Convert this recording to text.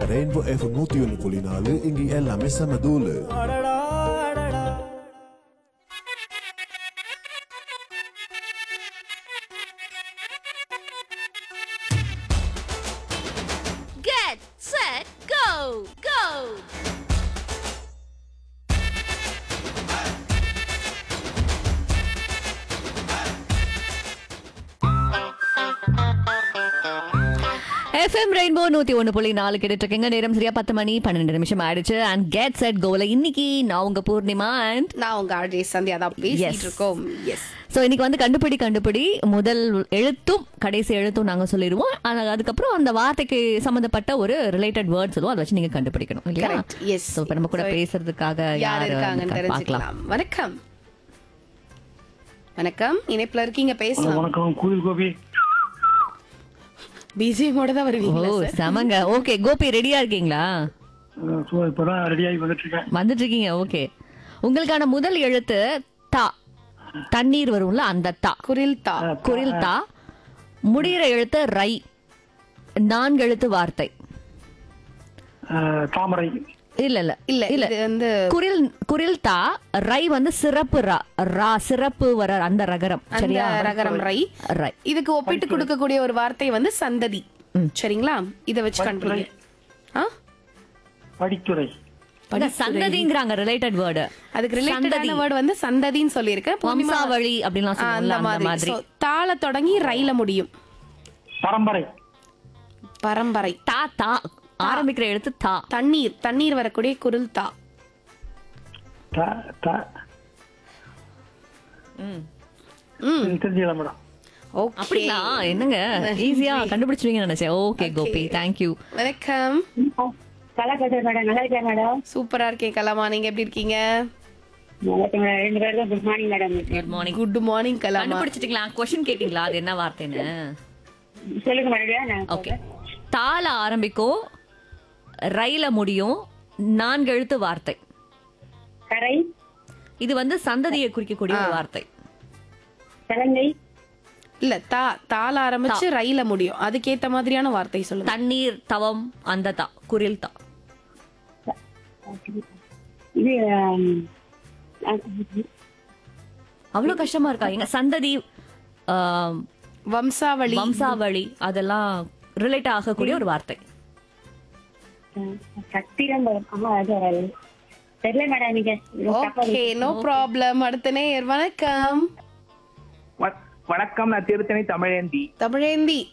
Rainbow FM நூத்தி ஒன்று புள்ளி நாலு இங்க எல்லாமே செம தூளு Get set go go FM rainbow நூத்தி ஒண்ணு புள்ளி நாலு கேட்டுட்டு இருக்கீங்க நேரம் சரியா பத்து மணி பன்னெண்டு நிமிஷம் ஆயிடுச்சு அண்ட் கெட் செட் கோல இன்னைக்கு நான் உங்க பூர்ணிமா அண்ட் நான் உங்க ஆர்ஜே சந்தியா தான் பேசிட்டு Yes. இருக்கோம் எஸ் சோ இன்னைக்கு வந்து கண்டுபிடி கண்டுபிடி முதல் எழுத்தும் கடைசி எழுத்தும் நாங்க சொல்லிடுவோம் ஆனா அதுக்கப்புறம் அந்த வார்த்தைக்கு சம்பந்தப்பட்ட ஒரு ரிலேட்டட் வேர்ட் சொல்லுவோம் அதை வச்சு நீங்க கண்டுபிடிக்கணும் இல்லையா கரெக்ட் எஸ் சோ இப்ப நம்ம கூட பேசுறதுக்காக யார் யார் இருக்காங்கன்னு இருக்காங்க பார்க்கலாம் தெரிஞ்சுக்கலாம் வணக்கம் வணக்கம் இணைப்புல இருக்கீங்க பேசலாம் வணக்கம் கோவில் கோபி பிஜிஎமோட தான் ஓ வருவீங்களா சார் செமங்க ஓகே கோபி ரெடியா இருக்கீங்களா அஹ் so இப்பதான் ரெடி ஆகி வந்துட்டு இருக்கேன் வந்துட்டு இருக்கீங்க ஓகே உங்களுக்கான முதல் எழுத்து தா தண்ணீர் வரும்ல அந்த தா குரில் தா குரில் தா முடிகிற எழுத்து ரை நான்கு எழுத்து வார்த்தை அஹ் தாமரை இல்ல இல்ல இல்ல இல்ல இது வந்து குரில் குரில் தா ரை வந்து சிறப்பு ரா ரா சிறப்பு வர அந்த ரகரம் அந்த சரியா ரகரம் ரை ரை இதுக்கு ஒப்பிட்டு கொடுக்கக்கூடிய ஒரு வார்த்தை வந்து சந்ததி சரிங்களா இத வச்சு கண்டுபிடிங்க ஆ படித்துறை இந்த சந்ததிங்கிறாங்க ரிலேட்டட் வேர்டு அதுக்கு ரிலேட்டடான வேர்டு வந்து சந்ததின்னு சொல்லியிருக்கேன் பூர்ணிமா- வம்சாவளி அப்படின்லாம் ஆ, சொல்லுவாங்கல்ல அந்த அந்த மாதிரி மாதிரி So, தாள தொடங்கி ரயில முடியும் பரம்பரை பரம்பரை தா தா ஆரம்பிக்கிற எழுத்து தா தண்ணீர் தண்ணீர் வரக்கூடிய குரில் தா த- த- ம் இது தெரிஞ்சுக்கலாம் மேடம் ஓகே அப்படிங்களா என்னங்க ஈஸியா கண்டுபிடிச்சிருவீங்கன்னு நினைச்சேன் ஓகே கோபி தேங்க்யூ வணக்கம் கலா பேசுறேன் மேடம் நல்லா இருக்கேன் மேடம் சூப்பரா இருக்கேன் கலாமா நீங்க எப்படி இருக்கீங்க நல்லா இருக்கேன் மேடம் ரெண்டு பேருக்கும் good morning madam good morning good morning கலாமா கண்டுபிடிச்சிட்டீங்களா கொஸ்டின் கேட்டீங்களா அது என்ன வார்த்தைன்னு சொல்லுங்க மேடம் ஓகே தால ஆரம்பிக்கும் ரயில முடியும் நான்கு எழுத்து வார்த்தை கரை இது வந்து சந்ததியை குறிக்கக்கூடிய ஒரு வார்த்தை சலங்கை இல்ல தா தாள ஆரம்பிச்சு ரயில முடியும் அதுக்கேத்த மாதிரியான வார்த்தை சொல்லுங்க தண்ணீர் தவம் அந்த தா குரில் தா இது ஆம், அவ்வளவு கஷ்டமா இருக்கா எங்க சந்ததி ஆம், வம்சாவளி வம்சாவளி அதெல்லாம் ரிலேட் ஆகக்கூடிய ஒரு வார்த்தை சத்திரம் வரும். ஆமா அது வராது தெரியல மேடம் நீங்க ஓகே நோ ப்ராப்ளம் அடுத்த நேயர் வணக்கம் வ- வணக்கம் நான் திருத்தணி தமிழேந்தி தமிழேந்தி